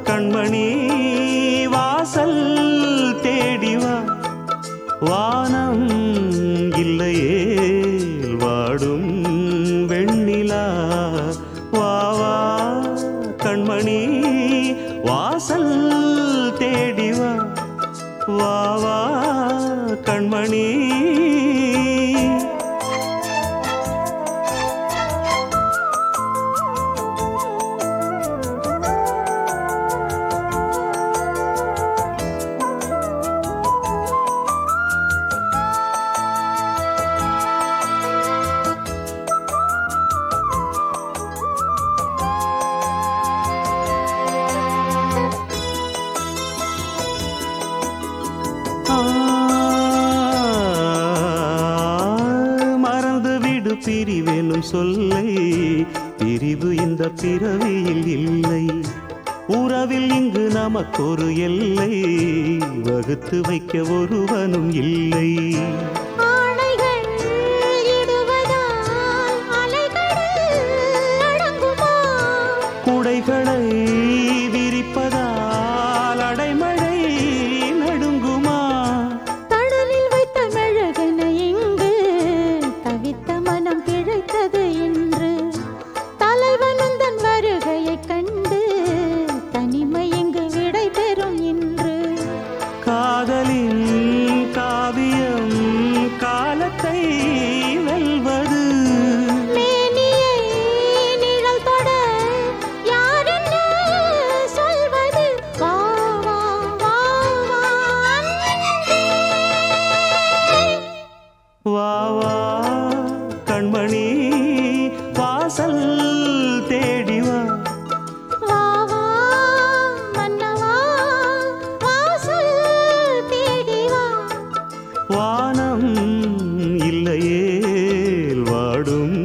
கண்மணி வாசல் தேடி வா வானம் இல்லையே வாடும் வெண்ணிலா வா வா கண்மணி வாசல் தேடி வா வா வா கண்மணி ஆ, மறந்து விடு பிரிவெனும் சொல்லை பிரிவு இந்த பிறவியில் இல்லை உறவில் இங்கு நமக்கொரு எல்லை வகுத்து வைக்க ஒருவனும் இல்லை ஆணைகள் இடுவதால் அலைகடல் அடங்குமா குடைகளை விரிப்பதால் அடைமழை நடுங்குமா கடலில் வைத்த மெழுகென இங்கு தவித்த மனம் பிழைத்தது இன்று தலைவன் தன் வருகையைக் கண்டு தனிமை இங்கு விடை பெறும் இன்று காதலின் காவியம் காலத்தை வெல்வது மேனியை நிழல் தொட யாரென்ன சொல்வது வா வா வா வா அன்பே. வா வா கண்மணி வாசல் தேடி வா வா வா மன்னவா வாசல் தேடி வா வானம் இல்லையே வாடும்